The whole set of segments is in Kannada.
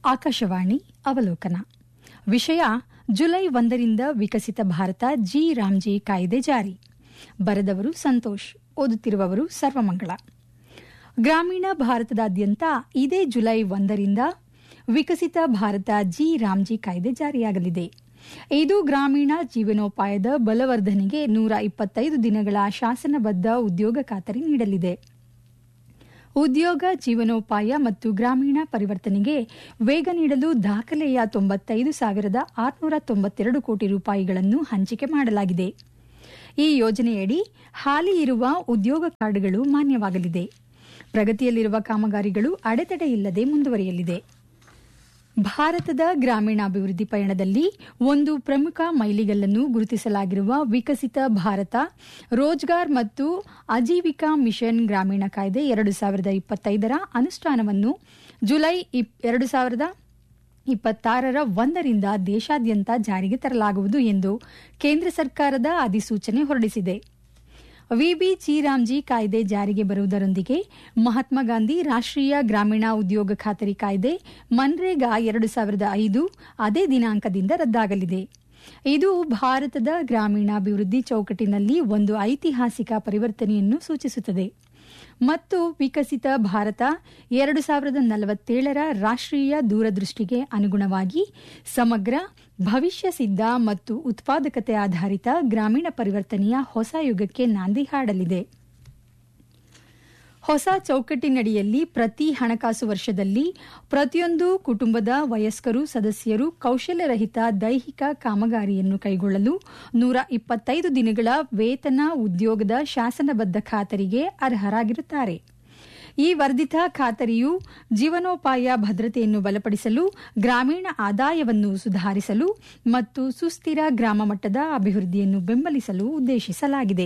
ಆಕಾಶವಾಣಿ ಅವಲೋಕನ ವಿಷಯ ಜುಲೈ ಒಂದರಿಂದ ವಿಕಸಿತ ಭಾರತ ಜಿ ರಾಮ್ಜಿ ಕಾಯ್ದೆ ಜಾರಿ ಬರೆದವರು ಸಂತೋಷ್ ಓದುತ್ತಿರುವವರು ಸರ್ವಮಂಗಳ ಗ್ರಾಮೀಣ ಭಾರತದಾದ್ಯಂತ ಇದೇ ಜುಲೈ ಒಂದರಿಂದ ವಿಕಸಿತ ಭಾರತ ಜಿ ರಾಮ್ಜಿ ಕಾಯ್ದೆ ಜಾರಿಯಾಗಲಿದೆ ಇದು ಗ್ರಾಮೀಣ ಜೀವನೋಪಾಯದ ಬಲವರ್ಧನೆಗೆ ನೂರ ಇಪ್ಪತ್ತೈದು ದಿನಗಳ ಶಾಸನಬದ್ಧ ಉದ್ಯೋಗ ಖಾತರಿ ನೀಡಲಿದೆ ಉದ್ಯೋಗ ಜೀವನೋಪಾಯ ಮತ್ತು ಗ್ರಾಮೀಣ ಪರಿವರ್ತನೆಗೆ ವೇಗ ನೀಡಲು ದಾಖಲೆಯ ತೊಂಬತ್ತೈದು ಸಾವಿರದ ಆರುನೂರ ತೊಂಬತ್ತೆರಡು ಕೋಟಿ ರೂಪಾಯಿಗಳನ್ನು ಹಂಚಿಕೆ ಮಾಡಲಾಗಿದೆ ಈ ಯೋಜನೆಯಡಿ ಹಾಲಿ ಇರುವ ಉದ್ಯೋಗ ಕಾರ್ಡ್ಗಳು ಮಾನ್ಯವಾಗಲಿದೆ ಪ್ರಗತಿಯಲ್ಲಿರುವ ಕಾಮಗಾರಿಗಳು ಅಡೆತಡೆ ಇಲ್ಲದೆ ಮುಂದುವರಿಯಲಿದೆ ಭಾರತದ ಗ್ರಾಮೀಣಾಭಿವೃದ್ಧಿ ಪಯಣದಲ್ಲಿ ಒಂದು ಪ್ರಮುಖ ಮೈಲಿಗಲ್ಲನ್ನು ಗುರುತಿಸಲಾಗಿರುವ ವಿಕಸಿತ ಭಾರತ ರೋಜ್ಗಾರ್ ಮತ್ತು ಆಜೀವಿಕಾ ಮಿಷನ್ ಗ್ರಾಮೀಣ ಕಾಯ್ದೆ ಎರಡು ಸಾವಿರದ ಇಪ್ಪತ್ತೈದರ ಅನುಷ್ಠಾನವನ್ನು ಜುಲೈ ಎರಡು ಸಾವಿರದ ಇಪ್ಪತ್ತಾರರ ಒಂದರಿಂದ ದೇಶಾದ್ಯಂತ ಜಾರಿಗೆ ತರಲಾಗುವುದು ಎಂದು ಕೇಂದ್ರ ಸರ್ಕಾರದ ಅಧಿಸೂಚನೆ ಹೊರಡಿಸಿದೆ ವಿಬಿ ಚಿರಾಮ್ಜಿ ಕಾಯ್ದೆ ಜಾರಿಗೆ ಬರುವುದರೊಂದಿಗೆ ಮಹಾತ್ಮ ಗಾಂಧಿ ರಾಷ್ಟೀಯ ಗ್ರಾಮೀಣ ಉದ್ಯೋಗ ಖಾತರಿ ಕಾಯ್ದೆ ಮನ್ರೇಗಾ ಎರಡು ಸಾವಿರದ ಐದು ಅದೇ ದಿನಾಂಕದಿಂದ ರದ್ದಾಗಲಿದೆ ಇದು ಭಾರತದ ಗ್ರಾಮೀಣಾಭಿವೃದ್ಧಿ ಚೌಕಟ್ಟಿನಲ್ಲಿ ಒಂದು ಐತಿಹಾಸಿಕ ಪರಿವರ್ತನೆಯನ್ನು ಸೂಚಿಸುತ್ತದೆ ಮತ್ತು ವಿಕಸಿತ ಭಾರತ ಎರಡು ಸಾವಿರದ ನಲವತ್ತೇಳರ ರಾಷ್ಟೀಯ ದೂರದೃಷ್ಟಿಗೆ ಅನುಗುಣವಾಗಿ ಸಮಗ್ರ ಭವಿಷ್ಯ ಸಿದ್ಧ ಮತ್ತು ಉತ್ಪಾದಕತೆ ಆಧಾರಿತ ಗ್ರಾಮೀಣ ಪರಿವರ್ತನೆಯ ಹೊಸ ಯುಗಕ್ಕೆ ನಾಂದಿ ಹಾಡಲಿದೆ ಹೊಸ ಚೌಕಟ್ಟಿನಡಿಯಲ್ಲಿ ಪ್ರತಿ ಹಣಕಾಸು ವರ್ಷದಲ್ಲಿ ಪ್ರತಿಯೊಂದು ಕುಟುಂಬದ ವಯಸ್ಕರು ಸದಸ್ಯರು ಕೌಶಲ್ಯರಹಿತ ದೈಹಿಕ ಕಾಮಗಾರಿಯನ್ನು ಕೈಗೊಳ್ಳಲು ನೂರ ಇಪ್ಪತ್ತೈದು ದಿನಗಳ ವೇತನ ಉದ್ಯೋಗದ ಶಾಸನಬದ್ಧ ಖಾತರಿಗೆ ಅರ್ಹರಾಗಿರುತ್ತಾರೆ ಈ ವರ್ಧಿತ ಖಾತರಿಯು ಜೀವನೋಪಾಯ ಭದ್ರತೆಯನ್ನು ಬಲಪಡಿಸಲು ಗ್ರಾಮೀಣ ಆದಾಯವನ್ನು ಸುಧಾರಿಸಲು ಮತ್ತು ಸುಸ್ಥಿರ ಗ್ರಾಮ ಮಟ್ಟದ ಅಭಿವೃದ್ಧಿಯನ್ನು ಬೆಂಬಲಿಸಲು ಉದ್ದೇಶಿಸಲಾಗಿದೆ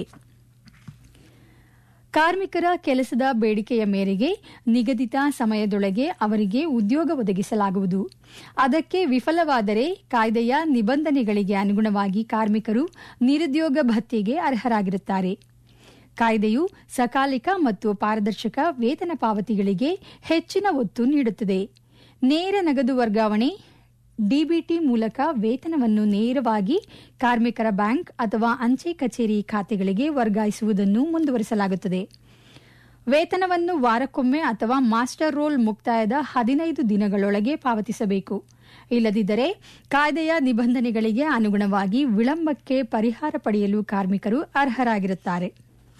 ಕಾರ್ಮಿಕರ ಕೆಲಸದ ಬೇಡಿಕೆಯ ಮೇರೆಗೆ ನಿಗದಿತ ಸಮಯದೊಳಗೆ ಅವರಿಗೆ ಉದ್ಯೋಗ ಒದಗಿಸಲಾಗುವುದು ಅದಕ್ಕೆ ವಿಫಲವಾದರೆ ಕಾಯ್ದೆಯ ನಿಬಂಧನೆಗಳಿಗೆ ಅನುಗುಣವಾಗಿ ಕಾರ್ಮಿಕರು ನಿರುದ್ಯೋಗ ಭತ್ಯೆಗೆ ಅರ್ಹರಾಗಿರುತ್ತಾರೆ ಕಾಯ್ದೆಯು ಸಕಾಲಿಕ ಮತ್ತು ಪಾರದರ್ಶಕ ವೇತನ ಪಾವತಿಗಳಿಗೆ ಹೆಚ್ಚಿನ ಒತ್ತು ನೀಡುತ್ತದೆ ನೇರ ನಗದು ವರ್ಗಾವಣೆ ಡಿಬಿಟಿ ಮೂಲಕ ವೇತನವನ್ನು ನೇರವಾಗಿ ಕಾರ್ಮಿಕರ ಬ್ಯಾಂಕ್ ಅಥವಾ ಅಂಚೆ ಕಚೇರಿ ಖಾತೆಗಳಿಗೆ ವರ್ಗಾಯಿಸುವುದನ್ನು ಮುಂದುವರಿಸಲಾಗುತ್ತದೆ ವೇತನವನ್ನು ವಾರಕ್ಕೊಮ್ಮೆ ಅಥವಾ ಮಾಸ್ಟರ್ ರೋಲ್ ಮುಕ್ತಾಯದ ಹದಿನೈದು ದಿನಗಳೊಳಗೆ ಪಾವತಿಸಬೇಕು ಇಲ್ಲದಿದ್ದರೆ ಕಾಯ್ದೆಯ ನಿಬಂಧನೆಗಳಿಗೆ ಅನುಗುಣವಾಗಿ ವಿಳಂಬಕ್ಕೆ ಪರಿಹಾರ ಪಡೆಯಲು ಕಾರ್ಮಿಕರು ಅರ್ಹರಾಗಿರುತ್ತಾರೆ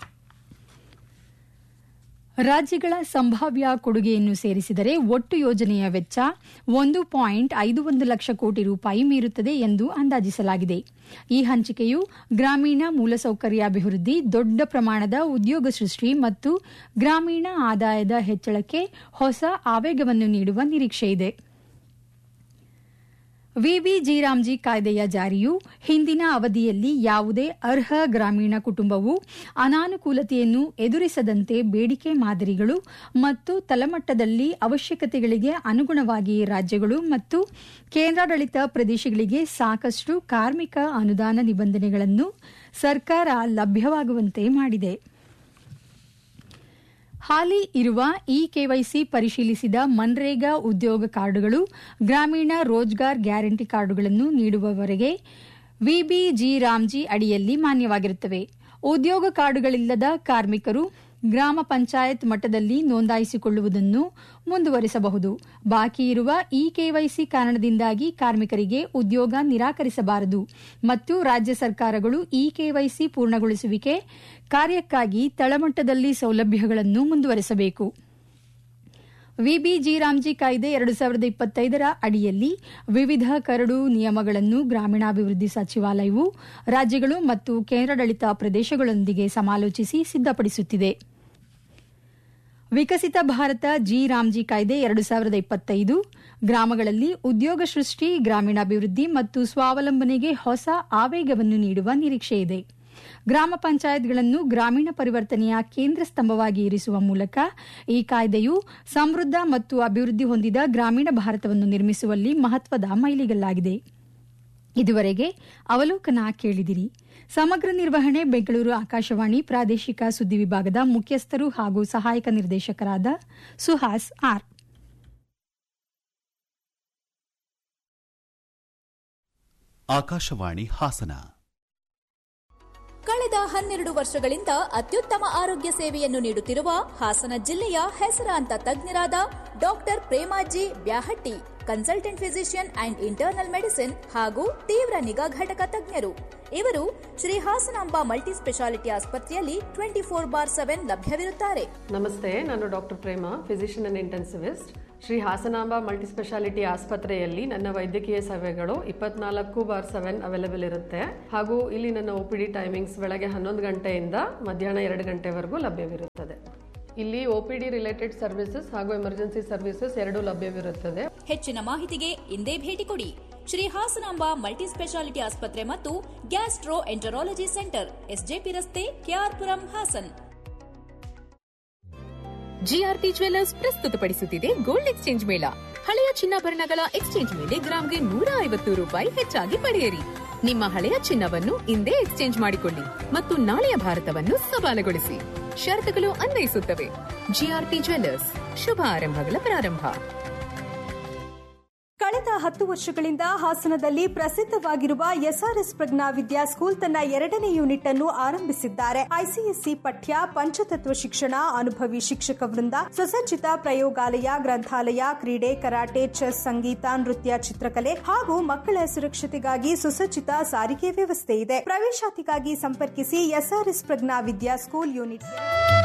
ರಾಜ್ಯಗಳ ಸಂಭಾವ್ಯ ಕೊಡುಗೆಯನ್ನು ಸೇರಿಸಿದರೆ ಒಟ್ಟು ಯೋಜನೆಯ ವೆಚ್ಚ ಒಂದು ಪಾಯಿಂಟ್ ಐದು ಒಂದು ಲಕ್ಷ ಕೋಟಿ ರೂಪಾಯಿ ಮೀರುತ್ತದೆ ಎಂದು ಅಂದಾಜಿಸಲಾಗಿದೆ ಈ ಹಂಚಿಕೆಯು ಗ್ರಾಮೀಣ ಮೂಲಸೌಕರ್ಯಾಭಿವೃದ್ಧಿ ದೊಡ್ಡ ಪ್ರಮಾಣದ ಉದ್ಯೋಗ ಸೃಷ್ಟಿ ಮತ್ತು ಗ್ರಾಮೀಣ ಆದಾಯದ ಹೆಚ್ಚಳಕ್ಕೆ ಹೊಸ ಆವೇಗವನ್ನು ನೀಡುವ ನಿರೀಕ್ಷೆಯಿದೆ ವಿಬಿ ಜಿರಾಮ್ಜಿ ಕಾಯ್ದೆಯ ಜಾರಿಯು ಹಿಂದಿನ ಅವಧಿಯಲ್ಲಿ ಯಾವುದೇ ಅರ್ಹ ಗ್ರಾಮೀಣ ಕುಟುಂಬವು ಅನಾನುಕೂಲತೆಯನ್ನು ಎದುರಿಸದಂತೆ ಬೇಡಿಕೆ ಮಾದರಿಗಳು ಮತ್ತು ತಳಮಟ್ಟದಲ್ಲಿ ಅವಶ್ಯಕತೆಗಳಿಗೆ ಅನುಗುಣವಾಗಿ ರಾಜ್ಯಗಳು ಮತ್ತು ಕೇಂದ್ರಾಡಳಿತ ಪ್ರದೇಶಗಳಿಗೆ ಸಾಕಷ್ಟು ಕಾರ್ಮಿಕ ಅನುದಾನ ನಿಬಂಧನೆಗಳನ್ನು ಸರ್ಕಾರ ಲಭ್ಯವಾಗುವಂತೆ ಮಾಡಿದೆ ಹಾಲಿ ಇರುವ ಇ ಕೆವೈಸಿ ಪರಿಶೀಲಿಸಿದ ಮನ್ರೇಗಾ ಉದ್ಯೋಗ ಕಾರ್ಡುಗಳು ಗ್ರಾಮೀಣ ರೋಜ್ಗಾರ್ ಗ್ಯಾರಂಟಿ ಕಾರ್ಡುಗಳನ್ನು ನೀಡುವವರೆಗೆ ವಿಬಿಜಿ ರಾಮ್ಜಿ ಅಡಿಯಲ್ಲಿ ಮಾನ್ಯವಾಗಿರುತ್ತವೆ ಉದ್ಯೋಗ ಕಾರ್ಡುಗಳಿಲ್ಲದ ಕಾರ್ಮಿಕರು ಗ್ರಾಮ ಪಂಚಾಯತ್ ಮಟ್ಟದಲ್ಲಿ ನೋಂದಾಯಿಸಿಕೊಳ್ಳುವುದನ್ನು ಮುಂದುವರಿಸಬಹುದು ಬಾಕಿ ಇರುವ ಇ ಕೆವೈಸಿ ಕಾರಣದಿಂದಾಗಿ ಕಾರ್ಮಿಕರಿಗೆ ಉದ್ಯೋಗ ನಿರಾಕರಿಸಬಾರದು ಮತ್ತು ರಾಜ್ಯ ಸರ್ಕಾರಗಳು ಇ ಕೆವೈಸಿ ಪೂರ್ಣಗೊಳಿಸುವಿಕೆ ಕಾರ್ಯಕ್ಕಾಗಿ ತಳಮಟ್ಟದಲ್ಲಿ ಸೌಲಭ್ಯಗಳನ್ನು ಮುಂದುವರೆಸಬೇಕು ವಿಬಿಜಿ ರಾಮ್ಜಿ ಕಾಯ್ದೆ ಎರಡು ಸಾವಿರದ ಇಪ್ಪತ್ತೈದರ ಅಡಿಯಲ್ಲಿ ವಿವಿಧ ಕರಡು ನಿಯಮಗಳನ್ನು ಗ್ರಾಮೀಣಾಭಿವೃದ್ಧಿ ಸಚಿವಾಲಯವು ರಾಜ್ಯಗಳು ಮತ್ತು ಕೇಂದ್ರಾಡಳಿತ ಪ್ರದೇಶಗಳೊಂದಿಗೆ ಸಮಾಲೋಚಿಸಿ ಸಿದ್ದಪಡಿಸುತ್ತಿದೆ ವಿಕಸಿತ ಭಾರತ ಜಿ ರಾಮ್ಜಿ ಕಾಯ್ದೆ ಎರಡು ಸಾವಿರದ ಇಪ್ಪತ್ತೈದು ಗ್ರಾಮಗಳಲ್ಲಿ ಉದ್ಯೋಗ ಸೃಷ್ಟಿ ಗ್ರಾಮೀಣಾಭಿವೃದ್ಧಿ ಮತ್ತು ಸ್ವಾವಲಂಬನೆಗೆ ಹೊಸ ಆವೇಗವನ್ನು ನೀಡುವ ನಿರೀಕ್ಷೆಯಿದೆ ಗ್ರಾಮ ಪಂಚಾಯತ್ಗಳನ್ನು ಗ್ರಾಮೀಣ ಪರಿವರ್ತನೆಯ ಕೇಂದ್ರ ಸ್ತಂಭವಾಗಿ ಇರಿಸುವ ಮೂಲಕ ಈ ಕಾಯ್ದೆಯು ಸಮೃದ್ಧ ಮತ್ತು ಅಭಿವೃದ್ಧಿ ಹೊಂದಿದ ಗ್ರಾಮೀಣ ಭಾರತವನ್ನು ನಿರ್ಮಿಸುವಲ್ಲಿ ಮಹತ್ವದ ಮೈಲಿಗಲ್ಲಾಗಿದೆ ಇದುವರೆಗೆ ಅವಲೋಕನ ಕೇಳಿದಿರಿ ಸಮಗ್ರ ನಿರ್ವಹಣೆ ಬೆಂಗಳೂರು ಆಕಾಶವಾಣಿ ಪ್ರಾದೇಶಿಕ ಸುದ್ದಿ ವಿಭಾಗದ ಮುಖ್ಯಸ್ಥರು ಹಾಗೂ ಸಹಾಯಕ ನಿರ್ದೇಶಕರಾದ ಸುಹಾಸ್ ಆರ್ ಆಕಾಶವಾಣಿ ಹಾಸನ ಕಳೆದ ಹನ್ನೆರಡು ವರ್ಷಗಳಿಂದ ಅತ್ಯುತ್ತಮ ಆರೋಗ್ಯ ಸೇವೆಯನ್ನು ನೀಡುತ್ತಿರುವ ಹಾಸನ ಜಿಲ್ಲೆಯ ಹೆಸರಾಂತ ತಜ್ಞರಾದ doctor Premaji Byahatti consultant physician and internal medicine ಹಾಗೂ ತೀವ್ರ ನಿಗಾ ಘಟಕ ತಜ್ಞರು ಇವರು ಶ್ರೀ ಹಾಸನಾಂಬ ಮಲ್ಟಿ ಸ್ಪೆಷಾಲಿಟಿ ಆಸ್ಪತ್ರೆಯಲ್ಲಿ ಟ್ವೆಂಟಿ ಫೋರ್ ಬಾರ್ ಸೆವೆನ್ ಲಭ್ಯವಿರುತ್ತಾರೆ ನಮಸ್ತೆ ನಾನು doctor Prema physician and intensivist Shri Hasanamba multi speciality ಆಸ್ಪತ್ರೆಯಲ್ಲಿ ನನ್ನ ವೈದ್ಯಕೀಯ ಸೇವೆಗಳು ಇಪ್ಪತ್ನಾಲ್ಕು ಬಾರ್ ಸೆವೆನ್ ಅವೈಲೇಬಲ್ ಇರುತ್ತೆ ಹಾಗೂ ಇಲ್ಲಿ ನನ್ನ ಒ ಪಿ ಡಿ ಟೈಮಿಂಗ್ಸ್ ಬೆಳಗ್ಗೆ ಹನ್ನೊಂದು ಗಂಟೆಯಿಂದ ಮಧ್ಯಾಹ್ನ ಎರಡು ಗಂಟೆವರೆಗೂ ಲಭ್ಯವಿರುತ್ತದೆ ಇಲ್ಲಿ O P D related services ಹಾಗೂ ಎಮರ್ಜೆನ್ಸಿ ಸರ್ವಿಸಸ್ ಎರಡೂ ಲಭ್ಯವಿರುತ್ತದೆ ಹೆಚ್ಚಿನ ಮಾಹಿತಿಗೆ ಇಂದೇ ಭೇಟಿ ಕೊಡಿ ಶ್ರೀ ಹಾಸನಾಂಬ ಮಲ್ಟಿ ಸ್ಪೆಷಾಲಿಟಿ ಆಸ್ಪತ್ರೆ ಮತ್ತು ಗ್ಯಾಸ್ಟ್ರೋ ಎಂಟರಾಲಜಿ ಸೆಂಟರ್ ಎಸ್ಜೆಪಿ ರಸ್ತೆ ಕೆಆರ್ಪುರಂ ಹಾಸನ್ ಜಿಆರ್ಪಿ ಜ್ವೆಲ್ಲರ್ಸ್ ಪ್ರಸ್ತುತಪಡಿಸುತ್ತಿದೆ ಗೋಲ್ಡ್ ಎಕ್ಸ್ಚೇಂಜ್ ಮೇಳ ಹಳೆಯ ಚಿನ್ನಾಭರಣಗಳ ಎಕ್ಸ್ಚೇಂಜ್ ಮೇಲೆ ಗ್ರಾಂಗೆ ನೂರ ಐವತ್ತು ರೂಪಾಯಿ ಹೆಚ್ಚಾಗಿ ಪಡೆಯಿರಿ ನಿಮ್ಮ ಹಳೆಯ ಚಿನ್ನವನ್ನು ಇಂದೇ ಎಕ್ಸ್ಚೇಂಜ್ ಮಾಡಿಕೊಳ್ಳಿ ಮತ್ತು ನಾಳೆಯ ಭಾರತವನ್ನು ಸವಾಲುಗೊಳಿಸಿ ಷರತ್ತುಗಳು ಅನ್ವಯಿಸುತ್ತವೆ ಜಿಆರ್ಪಿ ಜ್ವೆಲ್ಲರ್ಸ್ ಶುಭ ಆರಂಭಗಳ ಪ್ರಾರಂಭ ಕಳೆದ ಹತ್ತು ವರ್ಷಗಳಿಂದ ಹಾಸನದಲ್ಲಿ ಪ್ರಸಿದ್ಧವಾಗಿರುವ ಎಸ್ಆರ್ಎಸ್ ಪ್ರಜ್ಞಾ ವಿದ್ಯಾ ಸ್ಕೂಲ್ ತನ್ನ ಎರಡನೇ ಯೂನಿಟ್ ಅನ್ನು ಆರಂಭಿಸಿದ್ದಾರೆ ಐಸಿಎಸ್ಸಿ ಪಠ್ಯ ಪಂಚತತ್ವ ಶಿಕ್ಷಣ ಅನುಭವಿ ಶಿಕ್ಷಕ ವೃಂದ ಸುಸಜ್ಜಿತ ಪ್ರಯೋಗಾಲಯ ಗ್ರಂಥಾಲಯ ಕ್ರೀಡೆ ಕರಾಟೆ ಚೆಸ್ ಸಂಗೀತ ನೃತ್ಯ ಚಿತ್ರಕಲೆ ಹಾಗೂ ಮಕ್ಕಳ ಸುರಕ್ಷತೆಗಾಗಿ ಸುಸಜ್ಜಿತ ಸಾರಿಗೆ ವ್ಯವಸ್ಥೆ ಇದೆ ಪ್ರವೇಶಾತಿಗಾಗಿ ಸಂಪರ್ಕಿಸಿ SRS Pragna Vidya school unit